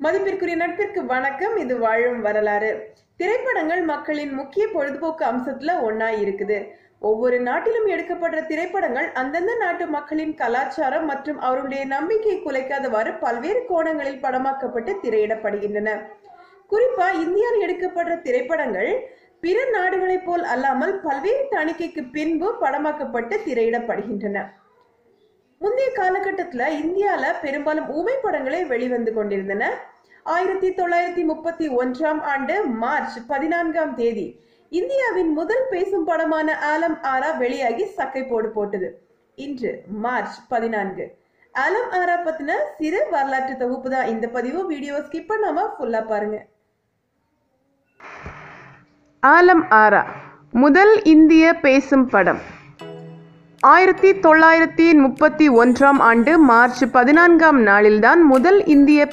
மதிப்பிற்குரிய நட்பிற்கு வணக்கம் இது வாழும் வரலாறு திரைப்படங்கள் மக்களின் முக்கிய பொழுதுபோக்கு அம்சத்துல ஒண்ணா இருக்குது ஒவ்வொரு நாட்டிலும் எடுக்கப்படுற திரைப்படங்கள் அந்தந்த நாட்டு மக்களின் கலாச்சாரம் மற்றும் அவருடைய நம்பிக்கையை குலைக்காதவாறு பல்வேறு கோணங்களில் படமாக்கப்பட்டு திரையிடப்படுகின்றன குறிப்பா இந்தியாவில் எடுக்கப்படுற திரைப்படங்கள் பிற நாடுகளைப் போல் அல்லாமல் பல்வேறு தணிக்கைக்கு பின்பு படமாக்கப்பட்டு திரையிடப்படுகின்றன முந்தைய காலகட்டத்துல இந்தியால பெரும்பாலும் ஊமை படங்களே வெளிவந்து கொண்டிருந்தன ஆயிரத்தி தொள்ளாயிரத்தி முப்பத்தி ஒன்றாம் ஆண்டு மார்ச் பதினான்காம் தேதி இந்தியாவின் முதல் பேசும் படமான ஆலம் ஆரா வெளியாகி சக்கை போடு போட்டது இன்று மார்ச் பதினான்கு ஆலம் ஆரா பத்தின சிறு வரலாற்று தொகுப்பு தான் இந்த பதிவு வீடியோ ஸ்கிப் பண்ணாம ஃபுல்லா பாருங்க ஆலம் ஆரா முதல் இந்திய பேசும் படம் ஆயிரத்தி தொள்ளாயிரத்தி முப்பத்தி ஒன்றாம் ஆண்டு மார்ச் பதினான்காம் நாளில்தான் முதல் இந்திய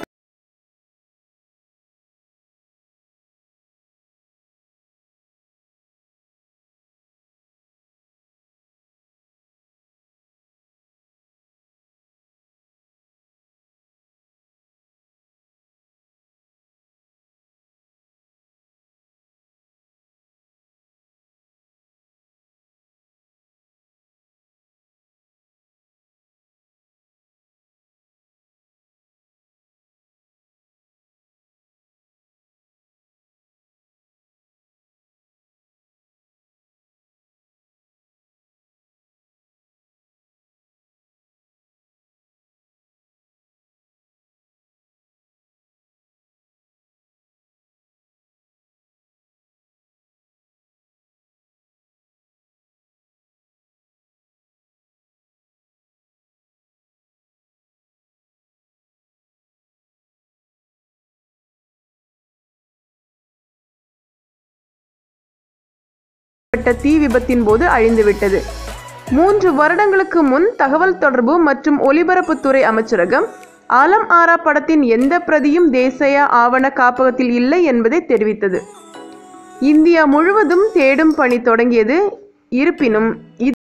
ஏற்பட்ட தீ விபத்தின் போது அழிந்துவிட்டது மூன்று வருடங்களுக்கு முன் தகவல் தொடர்பு மற்றும் ஒலிபரப்புத்துறை அமைச்சரகம் ஆலம் ஆரா படத்தின் எந்த பிரதியும் தேசிய ஆவண காப்பகத்தில் இல்லை என்பதை தெரிவித்தது இந்தியா முழுவதும் தேடும் பணி தொடங்கியது இருப்பினும்